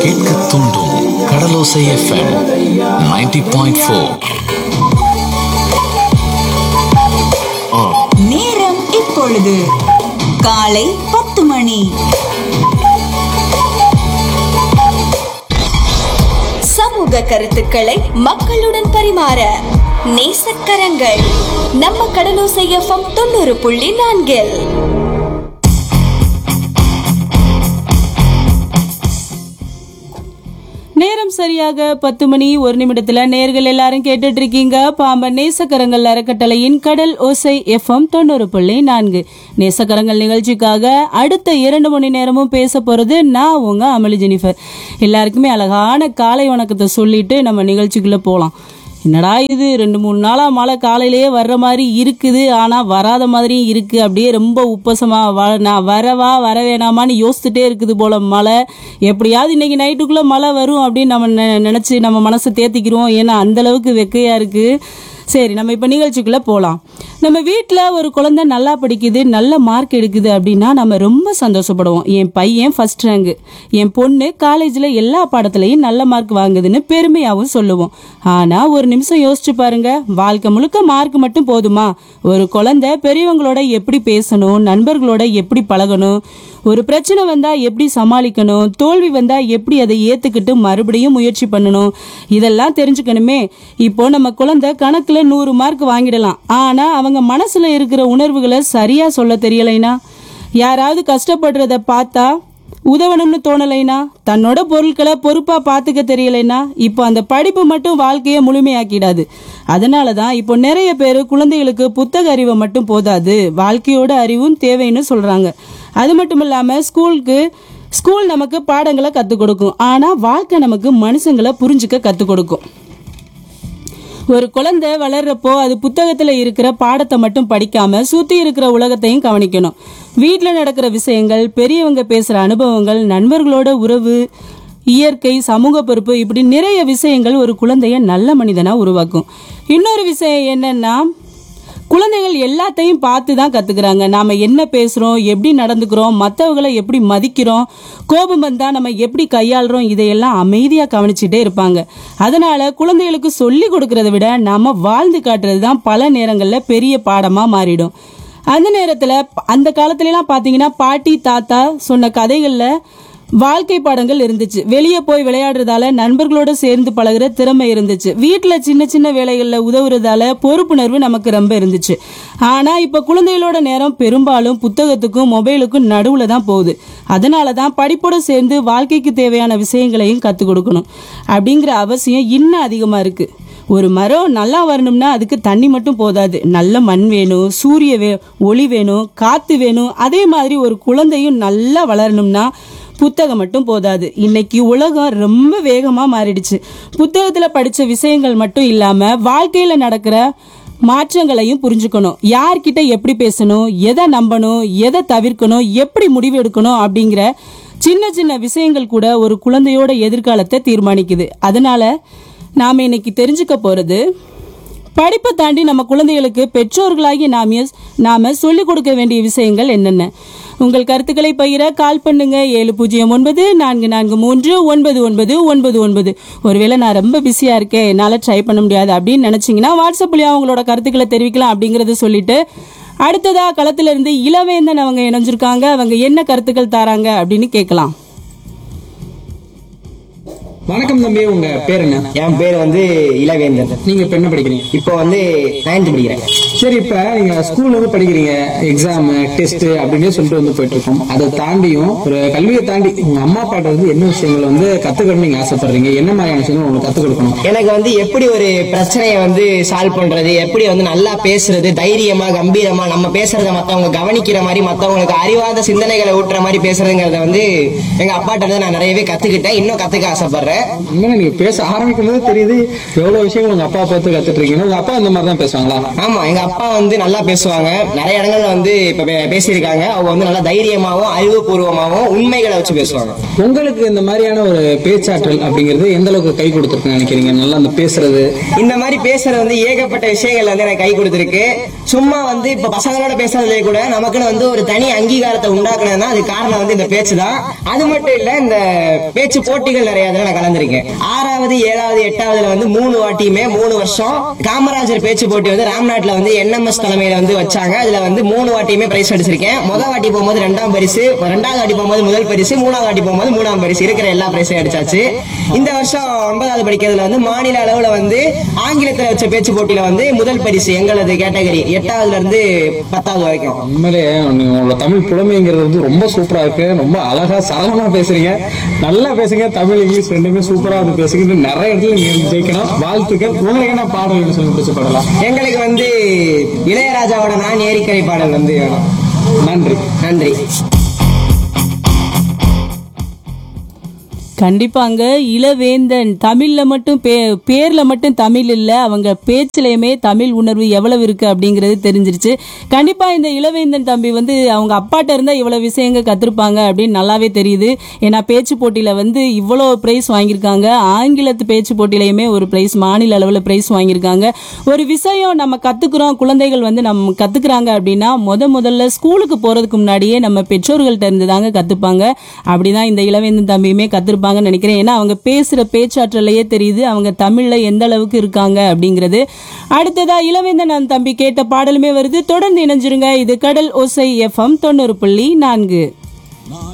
கேட்க தூண்டும் கடலோசை FM 90.4 point four நேரம் இப்பொழுது காலை பத்து மணி சமூக கருத்துக்களை மக்களுடன் பரிமாற நேசக்கரங்கள் நம்ம கடலோசை எஃப்எம் தொண்ணூறு புள்ளி நான்கில் நேரம் சரியாக பத்து மணி ஒரு நிமிடத்துல நேர்கள் எல்லாரும் கேட்டுட்டு இருக்கீங்க பாம்பன் நேசக்கரங்கள் அறக்கட்டளையின் கடல் ஓசை எஃப்எம் தொண்ணூறு புள்ளி நான்கு நேசக்கரங்கள் நிகழ்ச்சிக்காக அடுத்த இரண்டு மணி நேரமும் பேச போறது நான் உங்க அமளி ஜெனிஃபர் எல்லாருக்குமே அழகான காலை வணக்கத்தை சொல்லிட்டு நம்ம நிகழ்ச்சிக்குள்ள போலாம் என்னடா இது ரெண்டு மூணு நாளா மழை காலையிலேயே வர்ற மாதிரி இருக்குது ஆனா வராத மாதிரியும் இருக்கு அப்படியே ரொம்ப உப்பசமா வ- நான் வரவா வர வேணாமான்னு யோசிச்சுட்டே இருக்குது போல மழை எப்படியாவது இன்னைக்கு நைட்டுக்குள்ள மழை வரும் அப்படின்னு நம்ம நெ- நினைச்சு நம்ம மனசை தேத்திக்கிறோம் ஏன்னா அந்த அளவுக்கு வெக்கையா இருக்கு சரி நம்ம இப்போ நிகழ்ச்சிக்குள்ள போகலாம் நம்ம வீட்டில் ஒரு குழந்தை நல்லா படிக்குது நல்ல மார்க் எடுக்குது அப்படின்னா நம்ம ரொம்ப சந்தோஷப்படுவோம் என் பையன் ஃபர்ஸ்ட் ரேங்க் என் பொண்ணு காலேஜில் எல்லா பாடத்துலையும் நல்ல மார்க் வாங்குதுன்னு பெருமையாகவும் சொல்லுவோம் ஆனால் ஒரு நிமிஷம் யோசிச்சு பாருங்க வாழ்க்கை முழுக்க மார்க் மட்டும் போதுமா ஒரு குழந்தை பெரியவங்களோட எப்படி பேசணும் நண்பர்களோட எப்படி பழகணும் ஒரு பிரச்சனை வந்தா எப்படி சமாளிக்கணும் தோல்வி வந்தா எப்படி அதை ஏத்துக்கிட்டு மறுபடியும் முயற்சி பண்ணணும் இதெல்லாம் தெரிஞ்சுக்கணுமே இப்போ நம்ம குழந்தை கணக்குல நூறு மார்க் வாங்கிடலாம் ஆனா அவங்க மனசுல இருக்கிற உணர்வுகளை சரியா சொல்ல தெரியலைனா யாராவது கஷ்டப்படுறத பார்த்தா உதவணும்னு தோணலைனா தன்னோட பொருட்களை பொறுப்பா பார்த்துக்க தெரியலைனா இப்போ அந்த படிப்பு மட்டும் வாழ்க்கையை முழுமையாக்கிடாது அதனால தான் இப்போ நிறைய பேர் குழந்தைகளுக்கு புத்தக அறிவை மட்டும் போதாது வாழ்க்கையோட அறிவும் தேவைன்னு சொல்றாங்க அது மட்டும் இல்லாம ஸ்கூலுக்கு ஸ்கூல் நமக்கு பாடங்களை கற்றுக் கொடுக்கும் ஆனா வாழ்க்கை நமக்கு மனுஷங்களை புரிஞ்சுக்க கற்றுக் கொடுக்கும் ஒரு குழந்தை வளர்றப்போ அது புத்தகத்துல இருக்கிற பாடத்தை மட்டும் படிக்காம சுத்தி இருக்கிற உலகத்தையும் கவனிக்கணும் வீட்ல நடக்கிற விஷயங்கள் பெரியவங்க பேசுற அனுபவங்கள் நண்பர்களோட உறவு இயற்கை சமூக பொறுப்பு இப்படி நிறைய விஷயங்கள் ஒரு குழந்தைய நல்ல மனிதனா உருவாக்கும் இன்னொரு விஷயம் என்னன்னா குழந்தைகள் எல்லாத்தையும் பார்த்து தான் கத்துக்கிறாங்க நாம என்ன பேசுறோம் எப்படி நடந்துக்கிறோம் மற்றவங்களை எப்படி மதிக்கிறோம் கோபம் வந்தா நம்ம எப்படி கையாளுறோம் இதையெல்லாம் அமைதியா கவனிச்சுட்டே இருப்பாங்க அதனால குழந்தைகளுக்கு சொல்லி கொடுக்கறத விட நாம வாழ்ந்து காட்டுறது தான் பல நேரங்கள்ல பெரிய பாடமா மாறிடும் அந்த நேரத்துல அந்த காலத்துல எல்லாம் பாத்தீங்கன்னா பாட்டி தாத்தா சொன்ன கதைகள்ல வாழ்க்கை பாடங்கள் இருந்துச்சு வெளியே போய் விளையாடுறதால நண்பர்களோட சேர்ந்து பழகுற திறமை இருந்துச்சு வீட்டுல சின்ன சின்ன வேலைகள்ல உதவுறதால பொறுப்புணர்வு நமக்கு ரொம்ப இருந்துச்சு ஆனா இப்ப குழந்தைகளோட நேரம் பெரும்பாலும் புத்தகத்துக்கும் மொபைலுக்கும் நடுவுல தான் போகுது அதனால தான் படிப்போட சேர்ந்து வாழ்க்கைக்கு தேவையான விஷயங்களையும் கத்துக் கொடுக்கணும் அப்படிங்கிற அவசியம் இன்னும் அதிகமா இருக்கு ஒரு மரம் நல்லா வரணும்னா அதுக்கு தண்ணி மட்டும் போதாது நல்ல மண் வேணும் சூரிய வே ஒளி வேணும் காத்து வேணும் அதே மாதிரி ஒரு குழந்தையும் நல்லா வளரணும்னா புத்தகம் மட்டும் போதாது இன்னைக்கு உலகம் ரொம்ப வேகமா மாறிடுச்சு புத்தகத்துல படிச்ச விஷயங்கள் மட்டும் இல்லாம வாழ்க்கையில நடக்கிற மாற்றங்களையும் புரிஞ்சுக்கணும் யார்கிட்ட எப்படி பேசணும் எதை நம்பணும் எதை தவிர்க்கணும் எப்படி முடிவு எடுக்கணும் அப்படிங்கிற சின்ன சின்ன விஷயங்கள் கூட ஒரு குழந்தையோட எதிர்காலத்தை தீர்மானிக்குது அதனால நாம இன்னைக்கு தெரிஞ்சுக்க போறது படிப்பை தாண்டி நம்ம குழந்தைகளுக்கு பெற்றோர்களாகி நாம நாம சொல்லிக் கொடுக்க வேண்டிய விஷயங்கள் என்னென்ன உங்கள் கருத்துக்களை பகிர கால் பண்ணுங்க ஏழு பூஜ்ஜியம் ஒன்பது நான்கு நான்கு மூன்று ஒன்பது ஒன்பது ஒன்பது ஒன்பது ஒருவேளை நான் ரொம்ப பிஸியா இருக்கேன் என்னால ட்ரை பண்ண முடியாது அப்படின்னு நினைச்சீங்கன்னா வாட்ஸ்அப்லயும் அவங்களோட கருத்துக்களை தெரிவிக்கலாம் அப்படிங்கறத சொல்லிட்டு அடுத்ததா களத்துல இருந்து இளவேந்தன் அவங்க இணைஞ்சிருக்காங்க அவங்க என்ன கருத்துக்கள் தராங்க அப்படின்னு கேட்கலாம் வணக்கம் தம்பி உங்க பேர் என்ன என் பேர் வந்து இளவேந்தன் நீங்க இப்ப என்ன படிக்கிறீங்க இப்போ வந்து நைன்த் படிக்கிறேன் சரி இப்ப நீங்க ஸ்கூல்ல வந்து படிக்கிறீங்க எக்ஸாம் டெஸ்ட் அப்படின்னு சொல்லிட்டு வந்து போயிட்டு இருக்கோம் அதை தாண்டியும் ஒரு கல்வியை தாண்டி உங்க அம்மா அப்பாட்ட வந்து என்ன விஷயங்கள் வந்து கத்துக்கணும்னு நீங்க ஆசைப்படுறீங்க என்ன மாதிரியான விஷயங்கள் உங்களுக்கு கத்துக் கொடுக்கணும் எனக்கு வந்து எப்படி ஒரு பிரச்சனையை வந்து சால்வ் பண்றது எப்படி வந்து நல்லா பேசுறது தைரியமா கம்பீரமா நம்ம பேசுறத மத்தவங்க கவனிக்கிற மாதிரி மத்தவங்களுக்கு அறிவாத சிந்தனைகளை ஊட்டுற மாதிரி பேசுறதுங்கிறத வந்து எங்க அப்பாட்ட இருந்து நான் நிறையவே கத்துக்கிட்டேன் இன்னும் கத்துக்க ஆசைப்படுறேன் உண்மையில நீங்க பேச ஆரம்பிக்கும் போது தெரியுது எவ்வளவு விஷயங்கள் உங்க அப்பா பார்த்து கத்துட்டு இருக்கீங்க உங்க அப்பா இந்த மாதிரி தான் பேசுவாங்களா ஆமா எங்க அப்பா வந்து நல்லா பேசுவாங்க நிறைய இடங்கள்ல வந்து இப்ப பே- பேசியிருக்காங்க அவங்க வந்து நல்லா தைரியமாவும் அறிவுபூர்வமாவும் உண்மைகளை வச்சு பேசுவாங்க உங்களுக்கு இந்த மாதிரியான ஒரு பேச்சாற்றல் அப்படிங்கிறது எந்த அளவுக்கு கை கொடுத்துருக்குன்னு நினைக்கிறீங்க நல்லா அந்த பேசுறது இந்த மாதிரி பேசுறது வந்து ஏகப்பட்ட விஷயங்கள் வந்து எனக்கு கை கொடுத்துருக்கு சும்மா வந்து இப்ப பசங்களோட பேசுறதுலே கூட நமக்குன்னு வந்து ஒரு தனி அங்கீகாரத்தை உண்டாக்குனதுன்னா அது காரணம் வந்து இந்த பேச்சு தான் அது மட்டும் இல்ல இந்த பேச்சு போட்டிகள் நிறைய இதுல நான் கலந்திருக்கேன் ஆறாவது ஏழாவது எட்டாவதுல வந்து மூணு வாட்டியுமே மூணு வருஷம் காமராஜர் பேச்சு போட்டி வந்து ராம்நாட்ல வந்து என்எம்எஸ் தலைமையில வந்து வச்சாங்க அதுல வந்து மூணு வாட்டியுமே பிரைஸ் அடிச்சிருக்கேன் முதல் வாட்டி போகும்போது ரெண்டாம் பரிசு ரெண்டாவது வாட்டி போகும்போது முதல் பரிசு மூணாவது வாட்டி போகும்போது மூணாம் பரிசு இருக்கிற எல்லா பிரைஸையும் அடிச்சாச்சு இந்த வருஷம் ஒன்பதாவது படிக்கிறதுல வந்து மாநில அளவுல வந்து ஆங்கிலத்துல வச்ச பேச்சு போட்டியில வந்து முதல் பரிசு எங்களது கேட்டகரி எட்டாவதுல இருந்து பத்தாவது வரைக்கும் உண்மையிலே நீங்க உங்களோட தமிழ் புலமைங்கிறது வந்து ரொம்ப சூப்பரா இருக்கு ரொம்ப அழகா சரளமா பேசுறீங்க நல்லா பேசுங்க தமிழ் இங்கிலீஷ் ரெண்டுமே சூப்பரா வந்து பேசுங்க இன்னும் நிறைய இடத்துல நீங்க ஜெயிக்கணும் வாழ்த்துக்கள் உங்களுக்கு என்ன பாடல் சொல்லி பிடிச்ச பாடலாம் எங்களுக்கு வந்து இளையராஜாவோட நான் ஏரிக்கரை பாடல் வந்து வேணும் நன்றி நன்றி கண்டிப்பாங்க இளவேந்தன் தமிழ்ல மட்டும் பே பேர்ல மட்டும் தமிழ் இல்ல அவங்க பேச்சிலையுமே தமிழ் உணர்வு எவ்வளவு இருக்கு அப்படிங்கிறது தெரிஞ்சிருச்சு கண்டிப்பா இந்த இளவேந்தன் தம்பி வந்து அவங்க அப்பாட்ட இருந்தா இவ்வளவு விஷயங்கள் கத்திருப்பாங்க அப்படின்னு நல்லாவே தெரியுது ஏன்னா பேச்சு போட்டியில வந்து இவ்வளோ பிரைஸ் வாங்கியிருக்காங்க ஆங்கிலத்து பேச்சு போட்டியிலையுமே ஒரு பிரைஸ் மாநில அளவில் பிரைஸ் வாங்கியிருக்காங்க ஒரு விஷயம் நம்ம கத்துக்கிறோம் குழந்தைகள் வந்து நம்ம கத்துக்கிறாங்க அப்படின்னா முத முதல்ல ஸ்கூலுக்கு போறதுக்கு முன்னாடியே நம்ம பெற்றோர்கள்ட்ட இருந்து தாங்க கத்துப்பாங்க அப்படிதான் இந்த இளவேந்தன் தம்பியுமே கத்திருப்பாங்கன்னு நினைக்கிறேன் ஏன்னா அவங்க பேசுற பேச்சாற்றலையே தெரியுது அவங்க தமிழ்ல எந்த அளவுக்கு இருக்காங்க அப்படிங்கிறது அடுத்ததா இளவேந்தன் அந்த தம்பி கேட்ட பாடலுமே வருது தொடர்ந்து இணைஞ்சிருங்க இது கடல் ஓசை எஃப்எம் தொண்ணூறு புள்ளி நான்கு